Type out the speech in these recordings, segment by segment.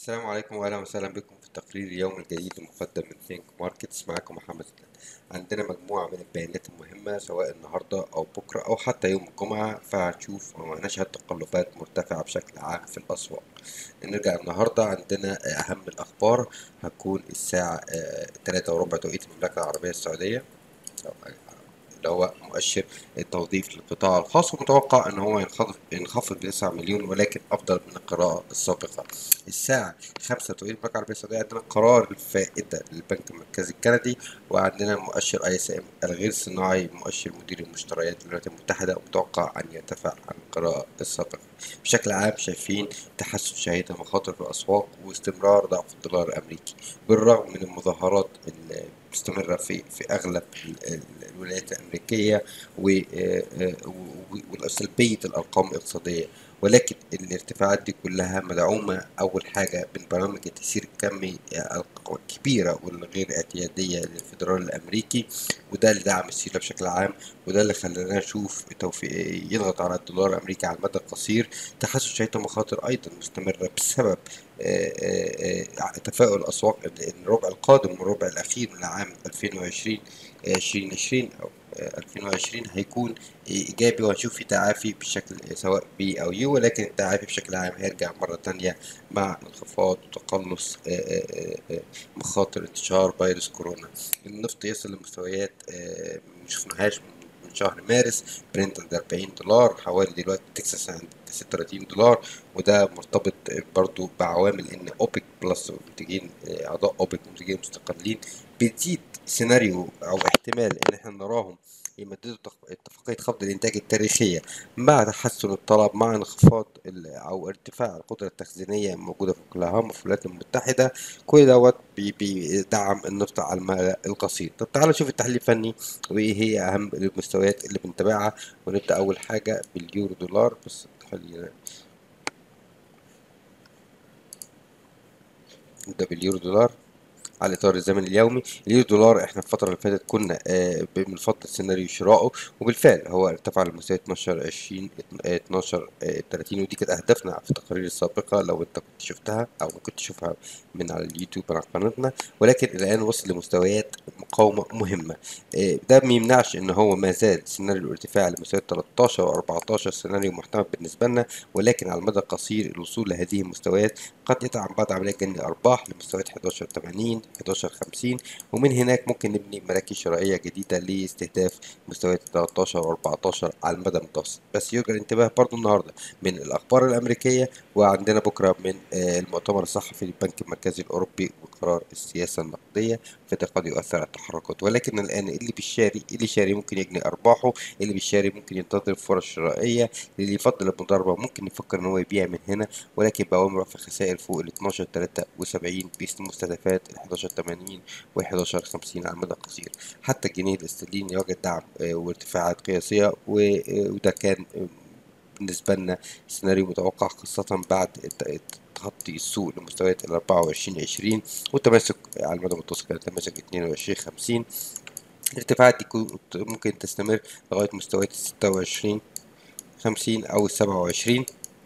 السلام عليكم واهلا وسهلا بكم في التقرير اليومي الجديد المقدم من ثينك ماركتس معاكم محمد زيدان عندنا مجموعة من البيانات المهمة سواء النهاردة أو بكرة أو حتى يوم الجمعة فهنشوف وهنشهد تقلبات مرتفعة بشكل عام في الأسواق نرجع النهاردة عندنا أهم الأخبار هتكون الساعة تلاتة وربع توقيت المملكة العربية السعودية اللي هو مؤشر التوظيف للقطاع الخاص ومتوقع ان هو ينخفض ينخفض ب 9 مليون ولكن افضل من القراءة السابقة. الساعة 5 توقيت المملكة العربية السعودية عندنا قرار الفائدة للبنك المركزي الكندي وعندنا مؤشر اي اس ام الغير صناعي مؤشر مدير المشتريات الولايات المتحدة ومتوقع ان يرتفع عن القراءة السابقة. بشكل عام شايفين تحسن شهية مخاطر في الاسواق واستمرار ضعف الدولار الامريكي بالرغم من المظاهرات مستمرة في في أغلب الولايات الأمريكية وسلبية الأرقام الاقتصادية ولكن الارتفاعات دي كلها مدعومة أول حاجة من برامج التسيير الكمي الكبيرة والغير اعتيادية للفدرالي الأمريكي وده اللي دعم السيرة بشكل عام وده اللي خلانا نشوف توفيق يضغط على الدولار الأمريكي على المدى القصير تحسن شهية المخاطر أيضا مستمرة بسبب تفاؤل الأسواق إن الربع القادم والربع الأخير من العام 2020 2020 أو 2020 هيكون إيجابي وهنشوف في تعافي بشكل سواء بي أو يو ولكن التعافي بشكل عام هيرجع مرة تانية مع انخفاض وتقلص مخاطر انتشار فيروس كورونا النفط يصل لمستويات مشفناهاش من شهر مارس برنت عند 40 دولار حوالي دلوقتي تكساس عند 36 دولار وده مرتبط برضو بعوامل ان اوبك بلس منتجين اعضاء اوبك منتجين مستقلين بتزيد سيناريو او احتمال ان احنا نراهم يمددوا اتفاقية خفض الإنتاج التاريخية مع تحسن الطلب مع انخفاض أو ارتفاع القدرة التخزينية الموجودة في اوكلاهوما في الولايات المتحدة كل دوت بيدعم النفط على المدى القصير طب تعالوا نشوف التحليل الفني وإيه هي أهم المستويات اللي بنتابعها ونبدأ أول حاجة باليورو دولار بس خلينا نبدأ باليورو دولار على الاطار الزمني اليومي اليورو دولار احنا الفتره اللي فاتت كنا آه بنفضل سيناريو شرائه وبالفعل هو ارتفع لمستوى 12 20 12 آه 30 ودي كانت اهدافنا في التقارير السابقه لو انت كنت شفتها او كنت تشوفها من على اليوتيوب على قناتنا ولكن الان وصل لمستويات مقاومه مهمه آه ده ما يمنعش ان هو ما زال سيناريو الارتفاع لمستويات 13 و14 سيناريو محتمل بالنسبه لنا ولكن على المدى القصير الوصول لهذه المستويات قد يدعم بعض عمليات جني الارباح لمستويات 11 80 11 50 ومن هناك ممكن نبني مراكز شرائية جديدة لاستهداف مستويات 13 و 14 على المدى المتوسط بس يرجى الانتباه برضو النهاردة من الأخبار الأمريكية وعندنا بكرة من المؤتمر الصحفي للبنك المركزي الأوروبي وقرار السياسة النقدية فده قد يؤثر على التحركات ولكن الآن اللي بالشاري اللي شاري ممكن يجني أرباحه اللي بالشاري ممكن ينتظر فرص شرائية اللي يفضل المضاربة ممكن يفكر إن هو يبيع من هنا ولكن بأوامر في خسائر فوق ال 12 73 بيست مستهدفات ال 11 80 و 11 50 على المدى القصير حتى الجنيه الاسترليني وجد دعم وارتفاعات قياسية وده كان بالنسبة لنا سيناريو متوقع خاصة بعد تخطي السوق لمستويات ال 24 20 والتماسك على المدى المتوسط كان تماسك 22 50 الارتفاعات دي ممكن تستمر لغاية مستويات ال 26 50 أو ال 27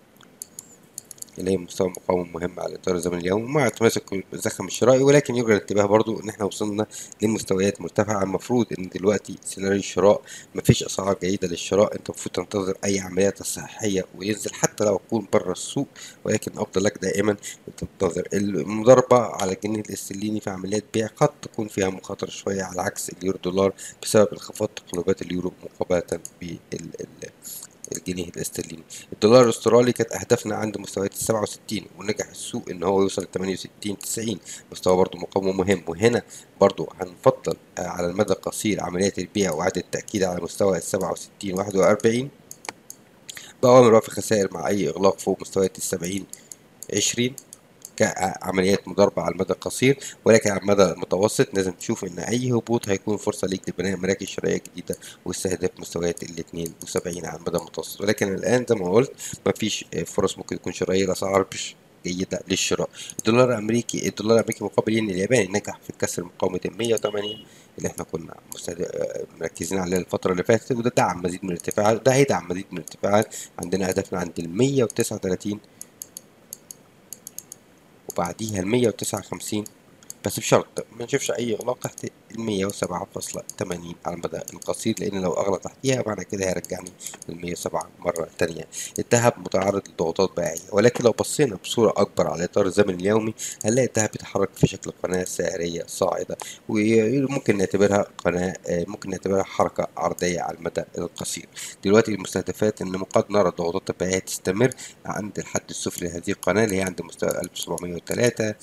اللي هي مستوى مقاومة مهم على الإطار الزمني اليومي مع تماسك الزخم الشرائي ولكن يجرى الانتباه برضو إن إحنا وصلنا لمستويات مرتفعة المفروض إن دلوقتي سيناريو الشراء مفيش أسعار جيدة للشراء أنت المفروض تنتظر أي عمليات صحية وينزل حتى لو يكون بره السوق ولكن أفضل لك دائما أنت تنتظر المضاربة على الجنيه الاسترليني في عمليات بيع قد تكون فيها مخاطرة شوية على عكس اليورو دولار بسبب انخفاض تقلبات اليورو مقابلة بال الجنيه الاسترليني الدولار الاسترالي كانت اهدافنا عند مستويات ال 67 ونجح السوق ان هو يوصل ل 68 90 مستوى برضه مقاومه مهم وهنا برضه هنفضل على المدى القصير عمليات البيع واعاده التاكيد على مستوى ال 67 41 بأوامر رفع خسائر مع اي اغلاق فوق مستويات ال 70 20 كعمليات مضاربة على المدى القصير ولكن على المدى المتوسط لازم تشوف ان اي هبوط هيكون فرصة ليك لبناء مراكز شرائية جديدة واستهداف مستويات ال 72 على المدى المتوسط ولكن الان زي ما قلت مفيش فرص ممكن تكون شرائية الاسعار مش جيدة للشراء الدولار الامريكي الدولار الامريكي مقابل ين الياباني نجح في كسر مقاومة ال 180 اللي احنا كنا مركزين عليها الفترة اللي فاتت وده دعم مزيد من الارتفاعات ده هيدعم مزيد من الارتفاعات عندنا هدفنا عند ال 139 وبعديها ال 159 بس بشرط ما نشوفش اي اغلاق تحت ال 107.80 على المدى القصير لان لو اغلق تحتيها معنى كده هيرجعني لل 107 مره تانية الذهب متعرض لضغوطات بيعيه ولكن لو بصينا بصوره اكبر على الاطار الزمني اليومي هنلاقي الذهب بيتحرك في شكل قناه سعريه صاعده وممكن نعتبرها قناه ممكن نعتبرها حركه عرضيه على المدى القصير دلوقتي المستهدفات ان قد نرى الضغوطات البيعيه تستمر عند الحد السفلي لهذه القناه اللي هي عند مستوى 1703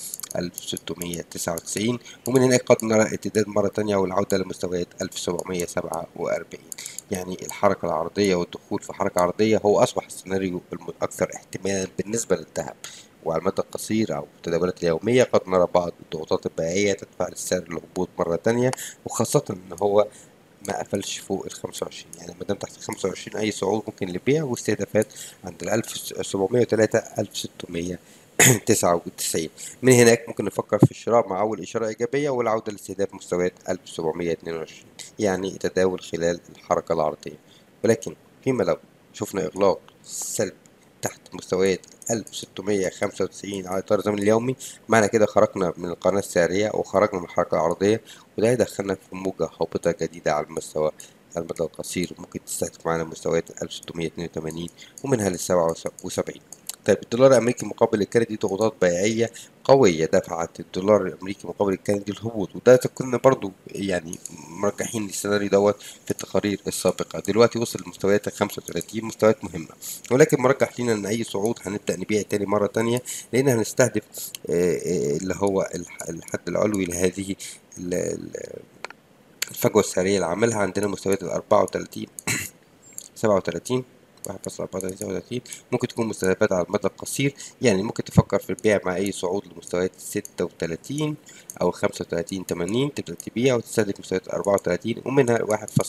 1699 ومن هناك قد نرى ارتداد مرة تانية والعودة لمستويات 1747 يعني الحركة العرضية والدخول في حركة عرضية هو أصبح السيناريو الأكثر احتمالا بالنسبة للذهب وعلى المدى القصير أو التداولات اليومية قد نرى بعض الضغوطات البيعية تدفع السعر للهبوط مرة تانية وخاصة إن هو ما قفلش فوق ال 25 يعني ما دام تحت ال 25 أي صعود ممكن للبيع واستهدافات عند ال 1703 1600 99 من هناك ممكن نفكر في الشراء مع أول إشارة إيجابية والعودة لاستهداف مستويات 1722 يعني تداول خلال الحركة العرضية ولكن فيما لو شفنا إغلاق سلبي تحت مستويات 1695 على إطار الزمن اليومي معنى كده خرجنا من القناة السعرية وخرجنا من الحركة العرضية وده هيدخلنا في موجة هابطة جديدة على المستوى على المدى القصير ممكن تستهدف معانا مستويات 1682 ومنها لل 77 طيب الدولار الامريكي مقابل الكندي ضغوطات بيعيه قويه دفعت الدولار الامريكي مقابل الكندي الهبوط وده كنا برضو يعني مرجحين للسيناريو دوت في التقارير السابقه دلوقتي وصل لمستويات 35 مستويات مهمه ولكن مرجح لينا ان اي صعود هنبدا نبيع تاني مره تانية لان هنستهدف اللي هو الحد العلوي لهذه الفجوه السعريه اللي عاملها عندنا مستويات ال 34 37 1.34 ممكن تكون مستهدفات على المدى القصير يعني ممكن تفكر في البيع مع أي صعود لمستويات 36 أو 35 80 تبدأ تبيع وتستهدف مستويات 34 ومنها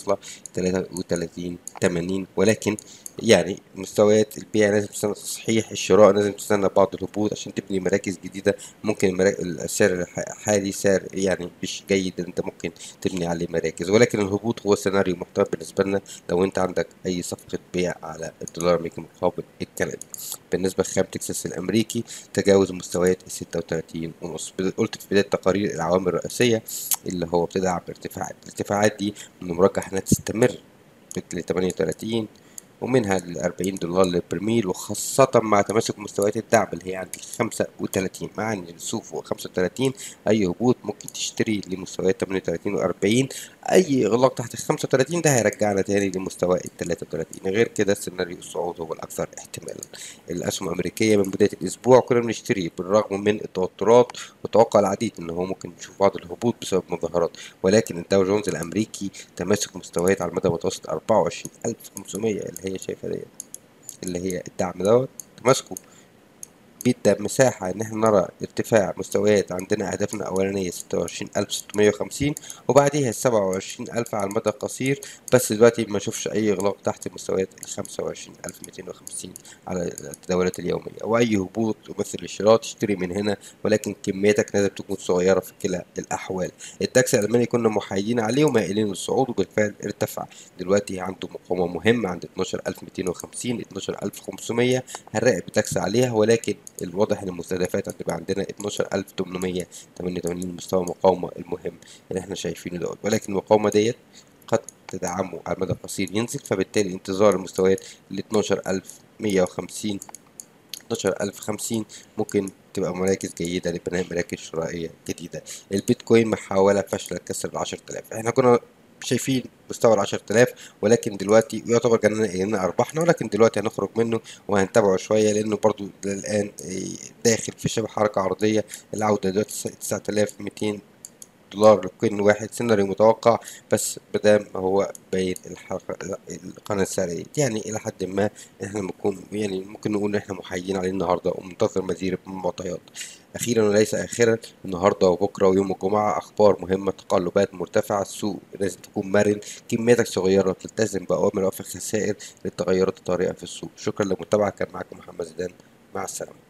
1.33 80 ولكن يعني مستويات البيع لازم تستنى تصحيح الشراء لازم تستنى بعض الهبوط عشان تبني مراكز جديدة ممكن السعر الحالي سعر يعني مش جيد انت ممكن تبني عليه مراكز ولكن الهبوط هو سيناريو محتمل بالنسبة لنا لو انت عندك اي صفقة بيع على الدولار الامريكي مقابل الكندي بالنسبة لخام تكساس الامريكي تجاوز مستويات ال 36 ونص قلت في بداية تقارير العوامل الرئيسية اللي هو بتدعم ارتفاعات الارتفاعات دي من المرجح انها تستمر ل 38 ومنها ال 40 دولار للبرميل وخاصة مع تماسك مستويات الدعم اللي هي عند ال 35 مع ان السوق فوق 35 اي هبوط ممكن تشتري لمستويات 38 و 40 اي اغلاق تحت ال 35 ده هيرجعنا تاني لمستوى ال 33 غير كده سيناريو الصعود هو الاكثر احتمالا الاسهم الامريكيه من بدايه الاسبوع كنا بنشتري بالرغم من التوترات وتوقع العديد ان هو ممكن نشوف بعض الهبوط بسبب مظاهرات ولكن الداو جونز الامريكي تماسك مستويات على المدى المتوسط 24500 اللي هي شايفها ديت اللي هي الدعم دوت تماسكه بيدى مساحة إن احنا نرى ارتفاع مستويات عندنا أهدافنا الأولانية ستة وعشرين ألف ستمية وخمسين وبعديها السبعة وعشرين ألف على المدى القصير بس دلوقتي ما أشوفش أي إغلاق تحت مستويات الخمسة وعشرين ألف ميتين وخمسين على التداولات اليومية وأي هبوط يمثل الشراء تشتري من هنا ولكن كميتك لازم تكون صغيرة في كلا الأحوال الداكس الألماني كنا محايدين عليه ومائلين للصعود وبالفعل ارتفع دلوقتي عنده مقاومة مهمة عند 12250 12500 هنراقب الداكس عليها ولكن الواضح ان المستهدفات هتبقى عندنا 12888 مستوى مقاومة المهم اللي احنا شايفينه دوت ولكن المقاومة ديت قد تدعمه على المدى القصير ينزل فبالتالي انتظار المستويات ل 12150 12050 ممكن تبقى مراكز جيدة لبناء مراكز شرائية جديدة البيتكوين محاولة فاشلة لكسر العشر تلاف احنا كنا شايفين مستوى ال 10000 ولكن دلوقتي يعتبر جننا ارباحنا ولكن دلوقتي هنخرج منه وهنتابعه شويه لانه برضو الان داخل في شبه حركه عرضيه العوده دلوقتي 9200 دولار لكل واحد سيناريو متوقع بس مادام هو باين الحلقة القناة السعرية يعني إلى حد ما إحنا بنكون يعني ممكن نقول إن إحنا محايدين عليه النهاردة ومنتظر مزيد من المعطيات أخيرا وليس آخرا النهاردة وبكرة ويوم الجمعة أخبار مهمة تقلبات مرتفعة السوق لازم تكون مرن كمياتك صغيرة تلتزم بأوامر وقف الخسائر للتغيرات الطارئة في السوق شكرا للمتابعة كان معكم محمد زيدان مع السلامة